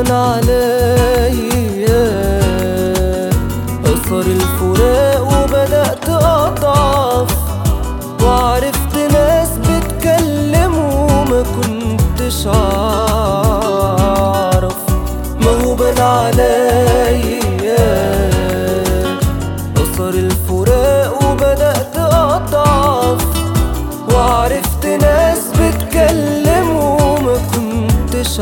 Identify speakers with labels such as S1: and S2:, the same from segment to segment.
S1: بان عليا أثر الفراق وبدأت أضعف وعرفت ناس بتكلم وما كنتش أعرف ما هو بان عليا أثر الفراق وبدأت أضعف وعرفت ناس بتكلم وما كنتش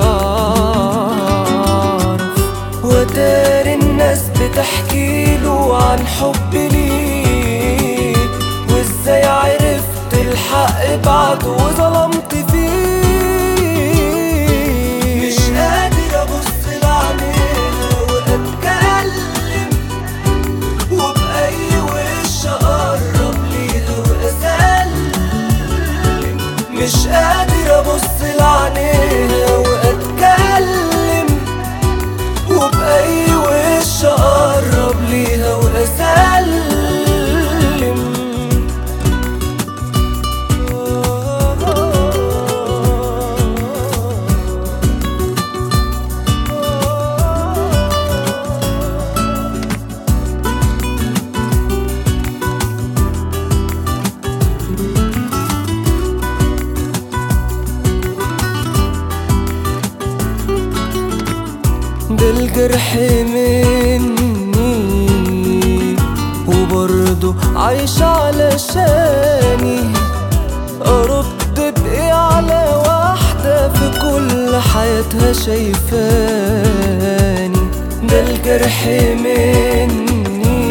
S1: أعرف وتاري الناس بتحكي له عن حبي ليه وازاي عرفت الحق بعد وظلمت فيه مش قادر ابص لعينيها واتكلم وبأي وش أقرب ليها وأسلم مش قادر أبص لعينيها وأتكلم وبأي وش أقرب ليها وأسلم ده الجرح مني وبرضه عايش علشاني أرد بإيه على واحدة في كل حياتها شايفاني ده الجرح مني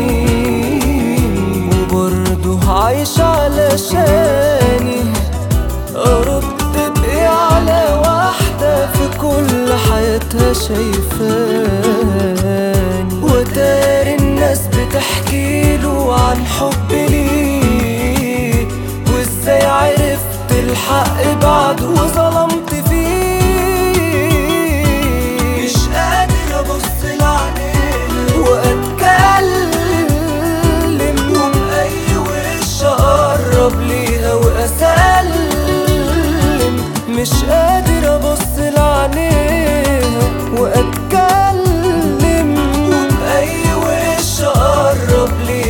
S1: وبرضه عايش علشاني أرد بإيه على واحدة في كل حياتها شايفاني وتاري الناس بتحكي له عن حبي ليه وازاي عرفت الحق بعد وظلمت فيه مش قادر ابص لعينيها واتكلم وبأي وش اقرب ليها واسلم مش قادر ابص لعينيها واتكلم وبأي وش اقرب ليها